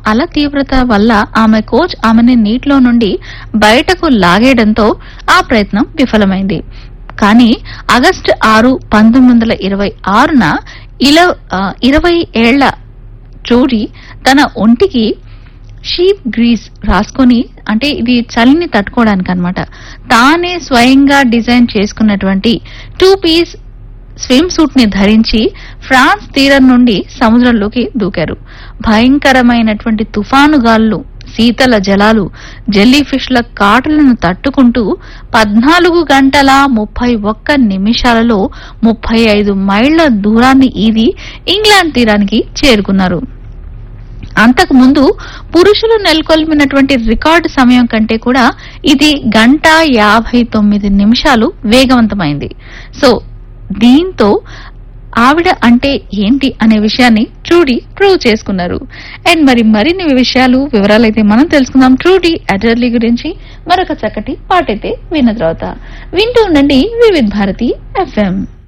అల తీవ్రత వల్ల ఆమె కోచ్ ఆమెని నీటిలో నుండి బయటకు లాగేయడంతో ఆ ప్రయత్నం విఫలమైంది కానీ ఆగస్టు ఆరు పంతొమ్మిది వందల ఇరవై ఆరున ఇలా ఇరవై ఏళ్ల జోడీ తన ఒంటికి షీప్ గ్రీస్ రాసుకొని అంటే ఇది చలిని తట్టుకోవడానికి అన్నమాట తానే స్వయంగా డిజైన్ చేసుకున్నటువంటి టూ పీస్ స్విమ్ సూట్ ని ధరించి ఫ్రాన్స్ తీరం నుండి సముద్రంలోకి దూకారు భయంకరమైనటువంటి తుఫాను గాలులు శీతల జలాలు జెల్లీ ఫిష్ల కాటులను తట్టుకుంటూ పద్నాలుగు గంటల ముప్పై ఒక్క నిమిషాలలో ముప్పై ఐదు మైళ్ల దూరాన్ని ఈది ఇంగ్లాండ్ తీరానికి చేరుకున్నారు అంతకు ముందు పురుషులు నెలకొల్పినటువంటి రికార్డు సమయం కంటే కూడా ఇది గంట యాభై తొమ్మిది నిమిషాలు వేగవంతమైంది సో దీంతో ఆవిడ అంటే ఏంటి అనే విషయాన్ని ట్రూడీ ప్రూవ్ చేసుకున్నారు అండ్ మరి మరిన్ని విషయాలు వివరాలైతే మనం తెలుసుకుందాం ట్రూడీ అడర్లీ గురించి మరొక చక్కటి పాటైతే విన్న తర్వాత వింటూ ఉండండి వివిధ్ భారతి ఎఫ్ఎం